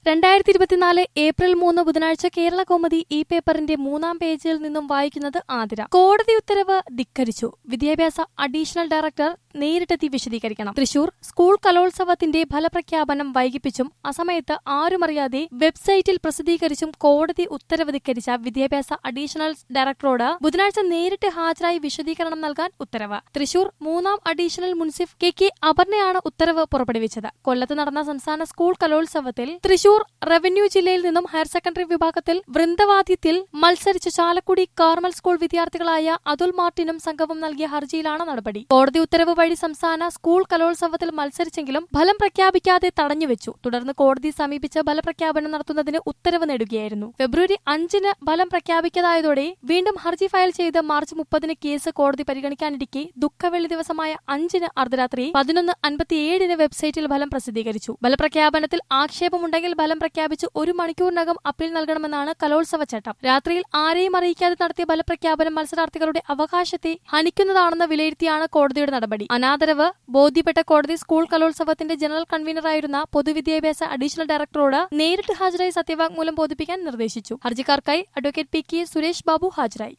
രണ്ടായിരത്തി ഇരുപത്തിനാല് ഏപ്രിൽ മൂന്ന് ബുധനാഴ്ച കേരള കൗമുദി ഈ പേപ്പറിന്റെ മൂന്നാം പേജിൽ നിന്നും വായിക്കുന്നത് ആതിര കോടതി ഉത്തരവ് ധിക്കരിച്ചു വിദ്യാഭ്യാസ അഡീഷണൽ ഡയറക്ടർ നേരിട്ടെത്തി വിശദീകരിക്കണം തൃശൂർ സ്കൂൾ കലോത്സവത്തിന്റെ ഫലപ്രഖ്യാപനം വൈകിപ്പിച്ചും അസമയത്ത് ആരുമറിയാതെ വെബ്സൈറ്റിൽ പ്രസിദ്ധീകരിച്ചും കോടതി ഉത്തരവ് ധിക്കരിച്ച വിദ്യാഭ്യാസ അഡീഷണൽ ഡയറക്ടറോട് ബുധനാഴ്ച നേരിട്ട് ഹാജരായി വിശദീകരണം നൽകാൻ ഉത്തരവ് തൃശൂർ മൂന്നാം അഡീഷണൽ മുൻസിഫ് കെ കെ അപർണയാണ് ഉത്തരവ് പുറപ്പെടുവിച്ചത് കൊല്ലത്ത് നടന്ന സംസ്ഥാന സ്കൂൾ കലോത്സവത്തിൽ തൃശൂർ റവന്യൂ ജില്ലയിൽ നിന്നും ഹയർ സെക്കൻഡറി വിഭാഗത്തിൽ വൃന്ദവാദ്യത്തിൽ മത്സരിച്ച ചാലക്കുടി കാർമൽ സ്കൂൾ വിദ്യാർത്ഥികളായ അതുൽ മാർട്ടിനും സംഘവും നൽകിയ ഹർജിയിലാണ് നടപടി കോടതി ഉത്തരവ് വഴി സംസ്ഥാന സ്കൂൾ കലോത്സവത്തിൽ മത്സരിച്ചെങ്കിലും ഫലം പ്രഖ്യാപിക്കാതെ തടഞ്ഞുവെച്ചു തുടർന്ന് കോടതി സമീപിച്ച് ഫലപ്രഖ്യാപനം നടത്തുന്നതിന് ഉത്തരവ് നേടുകയായിരുന്നു ഫെബ്രുവരി അഞ്ചിന് ഫലം പ്രഖ്യാപിക്കാതായതോടെ വീണ്ടും ഹർജി ഫയൽ ചെയ്ത് മാർച്ച് മുപ്പതിന് കേസ് കോടതി പരിഗണിക്കാനിരിക്കെ ദുഃഖവെള്ളി ദിവസമായ അഞ്ചിന് അർദ്ധരാത്രി പതിനൊന്ന് അൻപത്തിയേഴിന് വെബ്സൈറ്റിൽ ഫലം പ്രസിദ്ധീകരിച്ചു ഫലപ്രഖ്യാപനത്തിൽ ആക്ഷേപമുണ്ടെങ്കിൽ ഫലം പ്രഖ്യാപിച്ച് ഒരു മണിക്കൂറിനകം അപ്പീൽ നൽകണമെന്നാണ് കലോത്സവ ചട്ടം രാത്രിയിൽ ആരെയും അറിയിക്കാതെ നടത്തിയ ഫലപ്രഖ്യാപനം മത്സരാർത്ഥികളുടെ അവകാശത്തെ ഹനിക്കുന്നതാണെന്ന് വിലയിരുത്തിയാണ് കോടതിയുടെ നടപടി അനാദരവ് ബോധ്യപ്പെട്ട കോടതി സ്കൂൾ കലോത്സവത്തിന്റെ ജനറൽ കൺവീനറായിരുന്ന പൊതുവിദ്യാഭ്യാസ അഡീഷണൽ ഡയറക്ടറോട് നേരിട്ട് ഹാജരായി സത്യവാങ്മൂലം ബോധിപ്പിക്കാൻ നിർദ്ദേശിച്ചു ഹർജിക്കാർക്കായി advocate P K Suresh Babu ഹാജരായി